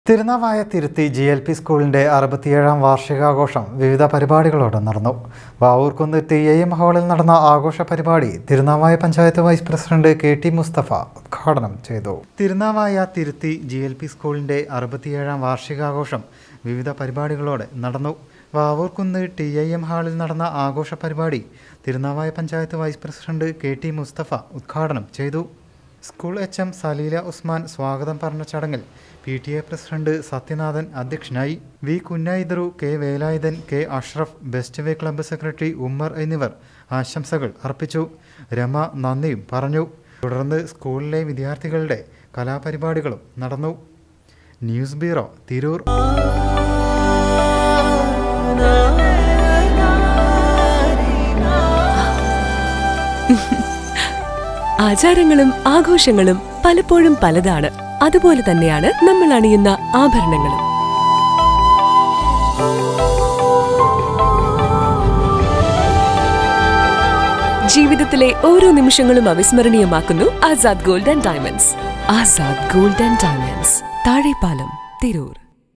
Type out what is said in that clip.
തിരുനാവായ തിരുത്തി G L P സ്കൂളിൻ്റെ അറുപത്തിയേഴാം വാർഷികാഘോഷം വിവിധ പരിപാടികളോടെ നടന്നു വാവൂർക്കുന്ന് ടി എ എം ഹാളിൽ നടന്ന ആഘോഷ പരിപാടി Thirunavaya panchayat vice president K T Mustafa ഉദ്ഘാടനം ചെയ്തു തിരുനാവായ തിരുത്തി ജി എൽ പി സ്കൂളിൻ്റെ അറുപത്തിയേഴാം വാർഷികാഘോഷം വിവിധ പരിപാടികളോടെ നടന്നു വാവൂർക്കുന്ന് ടി ഐ എം ഹാളിൽ നടന്ന ആഘോഷ പരിപാടി Thirunavaya panchayat vice president K T Mustafa ഉദ്ഘാടനം ചെയ്തു school H M Saleela Usman സ്വാഗതം പറഞ്ഞ ചടങ്ങിൽ P T A president Sathyanathan അധ്യക്ഷനായി V Kunhaidaru K Velayudhan K Ashraf best way club secretary Ummer എന്നിവർ ആശംസകൾ അർപ്പിച്ചു രമ നന്ദിയും പറഞ്ഞു തുടർന്ന് സ്കൂളിലെ വിദ്യാർത്ഥികളുടെ കലാപരിപാടികളും നടന്നു ന്യൂസ് ബ്യൂറോ തിരൂർ ആചാരങ്ങളും ആഘോഷങ്ങളും പലപ്പോഴും പലതാണ് അതുപോലെ തന്നെയാണ് നമ്മൾ അണിയുന്ന ആഭരണങ്ങളും ജീവിതത്തിലെ ഓരോ നിമിഷങ്ങളും അവിസ്മരണീയമാക്കുന്നു Azad gold and diamonds Azad gold and diamonds Thazhepalam Tirur